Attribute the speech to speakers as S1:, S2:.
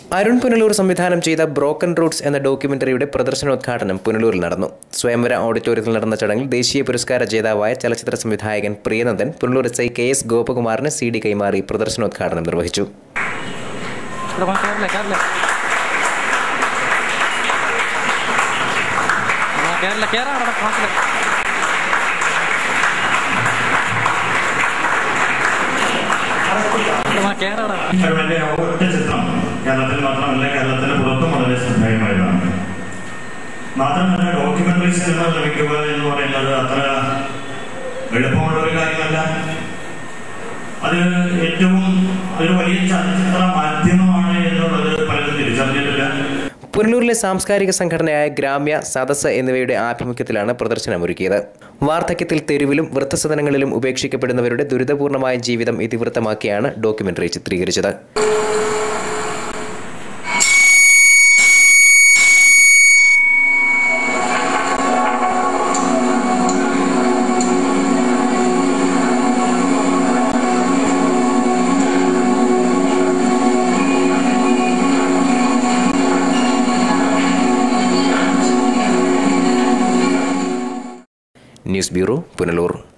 S1: അരുൺ പുനലൂർ സംവിധാനം ചെയ്ത broken Roots എന്ന ഡോക്യുമെന്ററിയുടെ പ്രദർശനോദ്ഘാടനം പുനലൂരിൽ നടന്നു സ്വയംവര ഓഡിറ്റോറിയത്തിൽ നടന്ന ചടങ്ങിൽ ദേശീയ പുരസ്കാര ജേതാവായ ചലച്ചിത്ര സംവിധായകൻ Priyanandan Punalur S I K S ഗോപകുമാറിന് സി ഡി കൈമാറി പ്രദർശനോദ്ഘാടനം നിർവഹിച്ചു
S2: ഇവിടെ വാ, കേറില്ല കേറില്ല ആ, കേറില്ല കേറാണ് ക്ലാസ്സിൽ കേറാടാ
S3: അവരുടെ ഒറ്റ ചിത്രം കേരളത്തിൽ മാത്രമല്ല കേരളത്തിന് പുറത്തും വളരെ ശ്രദ്ധേയമായതാണ് മാത്രമല്ല ഡോക്യുമെന്ററി സിനിമ നിർമ്മിക്കുക എന്ന് പറയുന്നത് അത്ര എളുപ്പമുള്ള ഒരു കാര്യമല്ല അത് ഏറ്റവും ഒരു വലിയ ചലച്ചിത്ര മാധ്യമമാണ് എന്നുള്ളത് പലരും തിരിച്ചറിഞ്ഞിട്ടില്ല
S1: പുനലൂരിലെ സാംസ്കാരിക സംഘടനയായ ഗ്രാമ്യ സദസ്സ് എന്നിവയുടെ ആഭിമുഖ്യത്തിലാണ് പ്രദർശനമൊരുക്കിയത് വാർദ്ധക്യത്തിൽ തെരുവിലും വൃദ്ധസദനങ്ങളിലും ഉപേക്ഷിക്കപ്പെടുന്നവരുടെ ദുരിതപൂർണമായ ജീവിതം ഇതിവൃത്തമാക്കിയാണ് ഡോക്യുമെന്ററി ചിത്രീകരിച്ചത് ന്യൂസ് ബ്യൂറോ പുനലൂർ